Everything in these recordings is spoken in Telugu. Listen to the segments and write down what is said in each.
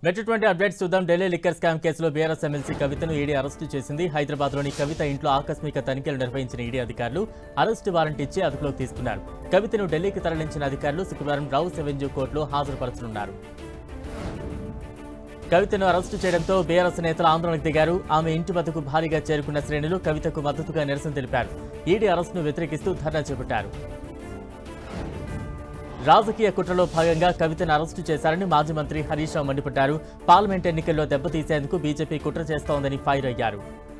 మెట్రో ట్వంటీ అప్డేట్స్ చూద్దాం ఢిల్లీ లిక్కర్ స్కామ్ కేసులో బీఆర్ఎస్ ఎమ్మెల్సీ కవితను ఈడీ అరెస్టు చేసింది హైదరాబాద్లోని కవిత ఇంట్లో ఆకస్మిక తనిఖీలు నిర్వహించిన ఈడీ అధికారులు అరెస్టు వారెంట్ ఇచ్చి అదుపులోకి తీసుకున్నారు కవితను ఢిల్లీకి తరలించిన అధికారులు శుక్రవారం రౌస్ అవెన్యూ కోర్టులో హాజరుపరచనున్నారు కవితను అరెస్టు చేయడంతో బీఆర్ఎస్ నేతలు ఆందోళనకు దిగారు ఆమె ఇంటి వద్దకు భారీగా చేరుకున్న శ్రేణులు కవితకు మద్దతుగా నిరసన తెలిపారు ఈడీ అరెస్టును వ్యతిరేకిస్తూ ధర్నా చేపట్టారు రాజకీయ కుట్రలో భాగంగా కవితను అరెస్టు చేశారని మాజీ మంత్రి హరీష్ రావు మండిపడ్డారు పార్లమెంట్ ఎన్నికల్లో దెబ్బతీసేందుకు బీజేపీ కుట్ర చేస్తోందని ఫైర్ అయ్యారు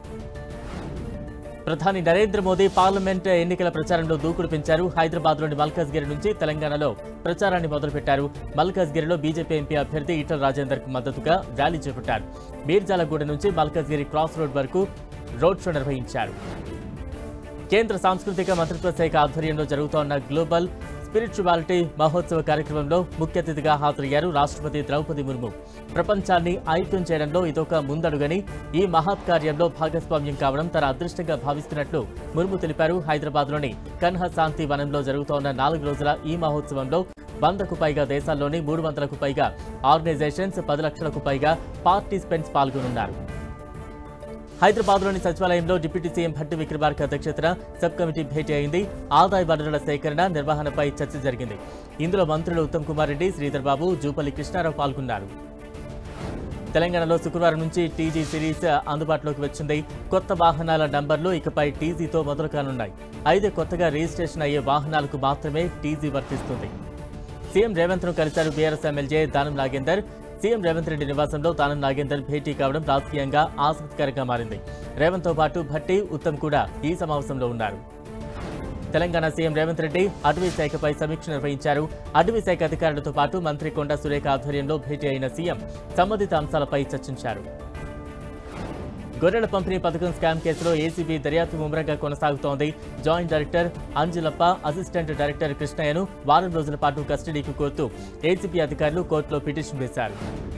ప్రధాని నరేంద్ర మోదీ పార్లమెంట్ ఎన్నికల ప్రచారంలో దూకుడు పెంచారు హైదరాబాద్లోని మల్కాజ్గిరి నుంచి తెలంగాణలో ప్రచారాన్ని మొదలుపెట్టారు మల్కాజ్గిరిలో బీజేపీ ఎంపీ అభ్యర్థి ఈటల రాజేందర్కు మద్దతుగా ర్యాలీ చేపట్టారు బీర్జాలగూడ నుంచి మల్కాజ్గిరి క్రాస్ రోడ్ వరకు రోడ్ షో నిర్వహించారు కేంద్ర సాంస్కృతిక మంత్రిత్వ శాఖ ఆధ్వర్యంలో జరుగుతోన్న గ్లోబల్ స్పిరిచువాలిటీ మహోత్సవ కార్యక్రమంలో ముఖ్య అతిథిగా హాజరయ్యారు రాష్ట్రపతి ద్రౌపది ముర్ము ప్రపంచాన్ని ఐక్యం చేయడంలో ఇదొక ముందడుగని ఈ మహత్ కార్యంలో భాగస్వామ్యం కావడం తన అదృష్టంగా భావిస్తున్నట్లు ముర్ము తెలిపారు హైదరాబాద్లోని కన్హ శాంతి వనంలో జరుగుతోన్న నాలుగు రోజుల ఈ మహోత్సవంలో వందకు పైగా దేశాల్లోని మూడు వందలకు పైగా ఆర్గనైజేషన్స్ పది లక్షలకు పైగా పార్టిసిపెంట్స్ పాల్గొనున్నారు హైదరాబాద్లోని సచివాలయంలో డిప్యూటీ సీఎం భట్టి విక్రమార్క అధ్యక్షతన సబ్ కమిటీ భేటీ అయింది ఆదాయ వనరుల సేకరణ నిర్వహణపై చర్చ జరిగింది ఇందులో మంత్రులు ఉత్తమ్ కుమార్ రెడ్డి శ్రీధర్ బాబు జూపల్లి కృష్ణారావు పాల్గొన్నారు తెలంగాణలో శుక్రవారం నుంచి టీజీ సిరీస్ అందుబాటులోకి వచ్చింది కొత్త వాహనాల నంబర్లు ఇకపై టీజీతో మొదలు కానున్నాయి అయితే కొత్తగా రిజిస్ట్రేషన్ అయ్యే వాహనాలకు మాత్రమే టీజీ వర్తిస్తుంది సీఎం రేవంత్ ను కలిశారు బీఆర్ఎస్ ఎమ్మెల్యే దానం నాగేందర్ సీఎం రేవంత్ రెడ్డి నివాసంలో దానం నాగేందర్ భేటీ కావడం రాజకీయంగా ఆసక్తికరంగా మారింది రేవంత్ తో పాటు భట్టి ఉత్తమ్ కూడా ఈ సమావేశంలో ఉన్నారు తెలంగాణ సీఎం రేవంత్ రెడ్డి అటవీ శాఖపై సమీక్ష నిర్వహించారు అటవీ శాఖ అధికారులతో పాటు మంత్రి కొండ సురేఖ ఆధ్వర్యంలో భేటీ అయిన సీఎం సంబంధిత అంశాలపై చర్చించారు గొర్రెల పంపిణీ పథకం స్కామ్ కేసులో ఏసీబీ దర్యాప్తు ముమ్మరంగా కొనసాగుతోంది joint director Anjalappa assistant director కృష్ణయ్యను వారం రోజుల పాటు కస్టడీకి కోరుతూ ఏసీబీ అధికారులు కోర్టులో పిటిషన్ వేశారు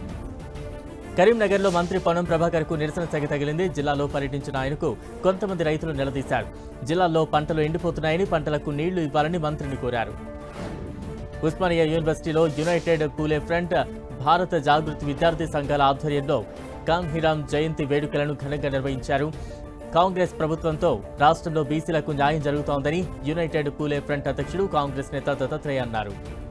కరీంనగర్లో మంత్రి పొన్నం ప్రభాకర్ కు నిరసన సెగ తగిలింది జిల్లాలో పర్యటించిన ఆయనకు కొంతమంది రైతులు నిలదీశారు జిల్లాలో పంటలు ఎండిపోతున్నాయని పంటలకు నీళ్లు ఇవ్వాలని మంత్రిని కోరారు ఉస్మానియా యూనివర్సిటీలో యునైటెడ్ పూలే ఫ్రంట్ భారత జాగృతి విద్యార్థి సంఘాల ఆధ్వర్యంలో కాంహిరామ్ జయంతి వేడుకలను ఘనంగా నిర్వహించారు కాంగ్రెస్ ప్రభుత్వంతో రాష్ట్రంలో బీసీలకు న్యాయం జరుగుతోందని యునైటెడ్ పూలే ఫ్రంట్ అధ్యక్షుడు కాంగ్రెస్ నేత దత్తాత్రేయ అన్నారు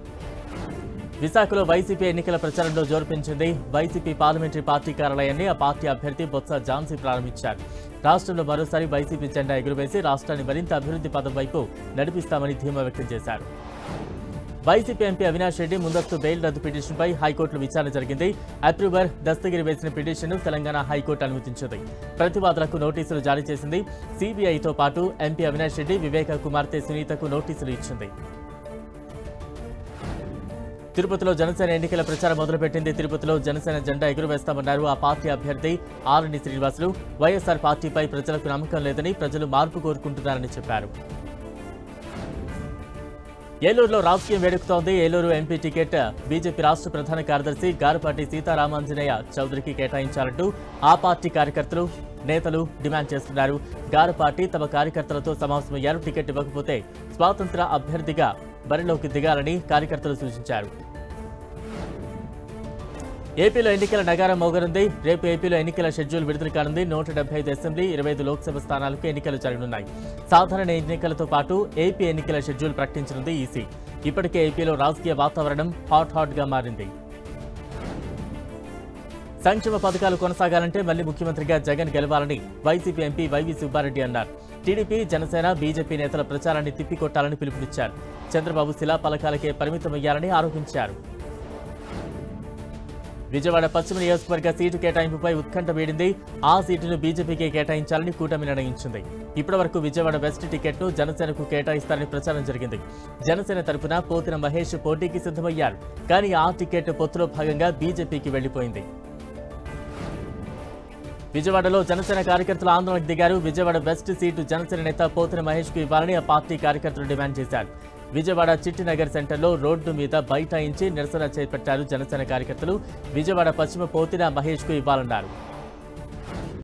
విశాఖలో వైసీపీ ఎన్నికల ప్రచారంలో జోరు పెంచింది వైసీపీ పార్లమెంటరీ పార్టీ కార్యాలయాన్ని ఆ పార్టీ అభ్యర్థి బొత్స ఝాన్సీ ప్రారంభించారు రాష్ట్రంలో మరోసారి వైసీపీ జెండా ఎగురవేసి రాష్ట్రాన్ని మరింత అభివృద్ధి పదం వైపు నడిపిస్తామని ధీమా వ్యక్తం చేశారు వైసీపీ ఎంపీ అవినాష్ రెడ్డి ముందస్తు బెయిల్ రద్దు పిటిషన్పై హైకోర్టులో విచారణ జరిగింది అప్రూవర్ దస్తగిరి వేసిన పిటిషన్ను తెలంగాణ హైకోర్టు అనుమతించింది ప్రతివాదులకు నోటీసులు జారీ చేసింది సిబిఐతో పాటు ఎంపీ అవినాష్ రెడ్డి వివేక కుమార్తె సునీతకు నోటీసులు ఇచ్చింది తిరుపతిలో జనసేన ఎన్నికల ప్రచారం మొదలుపెట్టింది తిరుపతిలో జనసేన జెండా ఎగురవేస్తామన్నారు ఆ పార్టీ అభ్యర్థి ఆరణి శ్రీనివాసులు వైఎస్ఆర్ పార్టీపై ప్రజలకు నమ్మకం లేదని ప్రజలు మార్పు కోరుకుంటున్నారని చెప్పారు ఏలూరులో రాజకీయం వేడుకుతోంది ఏలూరు ఎంపీ టికెట్ బీజేపీ రాష్ట్ర ప్రధాన కార్యదర్శి గారపాటి సీతారామాంజనేయ చౌదరికి కేటాయించాలంటూ ఆ పార్టీ కార్యకర్తలు నేతలు డిమాండ్ చేస్తున్నారు గారపాటి తమ కార్యకర్తలతో సమావేశమయ్యారు టికెట్ ఇవ్వకపోతే స్వాతంత్ర అభ్యర్థిగా బరిలోకి దిగాలని కార్యకర్తలు సూచించారు ఏపీలో ఎన్నికల నగారం మోగనుంది రేపు ఏపీలో ఎన్నికల షెడ్యూల్ విడుదల కానుంది నూట డెబ్బై ఐదు అసెంబ్లీ ఇరవై ఐదు లోక్సభ స్థానాలకు ఎన్నికలు జరగనున్నాయి సాధారణ ఎన్నికలతో పాటు ఏపీ ఎన్నికల షెడ్యూల్ ప్రకటించనుంది ఈసీ ఇప్పటికే ఏపీలో రాజకీయ వాతావరణం హాట్ హాట్ గా మారింది సంక్షేమ పథకాలు కొనసాగాలంటే మళ్లీ ముఖ్యమంత్రిగా జగన్ గెలవాలని వైసీపీ ఎంపీ వైవి సుబ్బారెడ్డి అన్నారు టీడీపీ జనసేన బీజేపీ నేతల ప్రచారాన్ని తిప్పికొట్టాలని పిలుపునిచ్చారు చంద్రబాబు శిలా పలకాలకే పరిమితమయ్యారని ఆరోపించారు విజయవాడ పశ్చిమ నియోజకవర్గ సీటు కేటాయింపుపై ఉత్కంఠ వీడింది ఆ సీటును బీజేపీకి కేటాయించాలని కూటమి నిర్ణయించింది ఇప్పటివరకు విజయవాడ వెస్ట్ టికెట్ను జనసేనకు కేటాయిస్తారని ప్రచారం జరిగింది జనసేన తరపున పోతిన మహేష్ పోటీకి సిద్ధమయ్యారు కానీ ఆ టికెట్ పొత్తులో భాగంగా బీజేపీకి వెళ్లిపోయింది విజయవాడలో జనసేన కార్యకర్తలు ఆందోళనకు దిగారు విజయవాడ వెస్ట్ సీటు జనసేన నేత పోతిన మహేష్ కు ఇవ్వాలని ఆ పార్టీ కార్యకర్తలు డిమాండ్ చేశారు విజయవాడ చిట్టినగర్ సెంటర్లో రోడ్డు మీద బైఠాయించి నిరసన చేపట్టారు జనసేన కార్యకర్తలు విజయవాడ పశ్చిమ పోతిన మహేష్ కు ఇవ్వాలన్నారు